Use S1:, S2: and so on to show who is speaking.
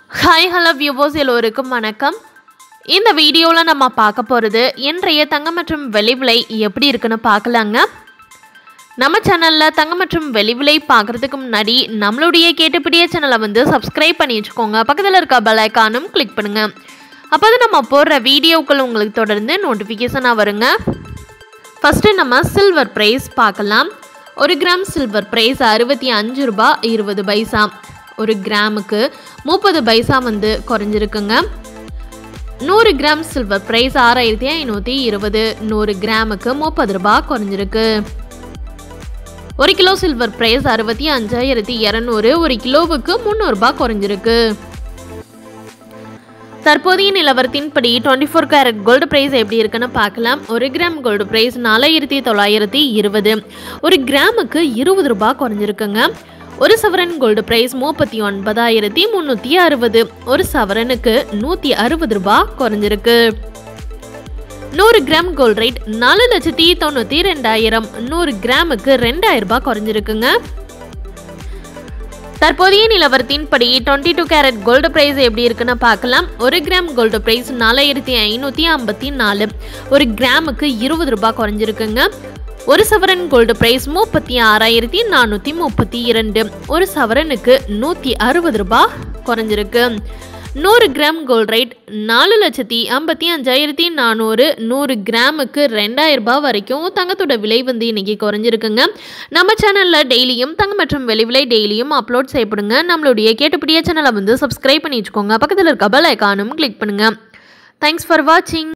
S1: hi hello viewers எல்லோருக்கும் வணக்கம் இந்த வீடியோவில் நம்ம பார்க்க போகிறது இன்றைய தங்கம் மற்றும் வெள்ளி விலை எப்படி இருக்குன்னு பார்க்கலாங்க நம்ம சேனலில் தங்கம் மற்றும் வெள்ளி விலை பார்க்குறதுக்கு முன்னாடி நம்மளுடைய கேட்டுப்பிடிய சேனலை வந்து சப்ஸ்கிரைப் பண்ணி வச்சுக்கோங்க பக்கத்தில் இருக்க பெல் ஐக்கானும் கிளிக் பண்ணுங்கள் அப்போ தான் நம்ம போடுற வீடியோக்கள் உங்களுக்கு தொடர்ந்து நோட்டிஃபிகேஷனாக வருங்க ஃபஸ்ட்டு நம்ம சில்வர் ப்ரைஸ் பார்க்கலாம் ஒரு கிராம் சில்வர் ப்ரைஸ் அறுபத்தி அஞ்சு ரூபாய் இருபது பைசா ஒரு கிராமுக்கு முப்பது பைசா வந்து குறைஞ்சிருக்குங்க நூறு கிராம் சில்வர் ப்ரைஸ் ஆறாயிரத்தி ஐநூற்றி இருபது நூறு கிராமுக்கு முப்பது ரூபாய் குறைஞ்சிருக்கு ஒரு கிலோ சில்வர் ப்ரைஸ் அறுபத்தி அஞ்சாயிரத்தி இரநூறு ஒரு கிலோவுக்கு முந்நூறுபா குறைஞ்சிருக்கு தற்போதைய நிலவரத்தின்படி twenty four carat gold price எப்படி இருக்குன்னு பார்க்கலாம் ஒரு கிராம் கோல்டு ப்ரைஸ் நாலாயிரத்தி தொள்ளாயிரத்தி இருபது ஒரு கிராமுக்கு இருபது ரூபாய் குறைஞ்சிருக்குங்க ஒரு சவரன் கோல்டு ப்ரைஸ் முப்பத்தி ஒன்பதாயிரத்தி முந்நூற்றி அறுபது ஒரு சவரனுக்கு நூற்றி அறுபது ரூபாய் குறைஞ்சிருக்கு நூறு கிராம் கோல்ட் ரேட் நாலு லட்சத்தி தொண்ணூற்றி ரெண்டாயிரம் நூறு கிராமுக்கு ரெண்டாயிரம் ரூபாய் குறைஞ்சிருக்குங்க தற்போதைய நிலவரத்தின்படி twenty two carat gold price எப்படி இருக்குன்னு பார்க்கலாம் ஒரு கிராம் கோல்டு ப்ரைஸ் நாலாயிரத்தி ஐநூற்றி ஐம்பத்தி நாலு ஒரு கிராமுக்கு இருபது ரூபாய் குறைஞ்சிருக்குங்க ஒரு சவரன் கோல்டு ப்ரைஸ் முப்பத்தி ஆறாயிரத்தி நானூற்றி முப்பத்தி இரண்டு ஒரு சவரனுக்கு நூற்றி அறுபது ரூபாய் குறைஞ்சிருக்கு நூறு கிராம் கோல்ட் ரேட் நாலு லட்சத்தி ஐம்பத்தி அஞ்சாயிரத்தி நானூறு நூறு கிராமுக்கு ரெண்டாயிரம் ரூபாய் வரைக்கும் தங்கத்தோட விலை வந்து இன்னைக்கு குறைஞ்சிருக்குங்க நம்ம சேனலில் டெய்லியும் தங்கம் மற்றும் வெளி விலை டெய்லியும் அப்லோட் செய்யப்படுங்க நம்மளுடைய கேட்டுப்படிய சேனலை வந்து சப்ஸ்கிரைப் பண்ணி வச்சுக்கோங்க பக்கத்தில் இருக்க பெல் ஐக்கானும் கிளிக் பண்ணுங்க தேங்க்ஸ் ஃபார் வாட்சிங்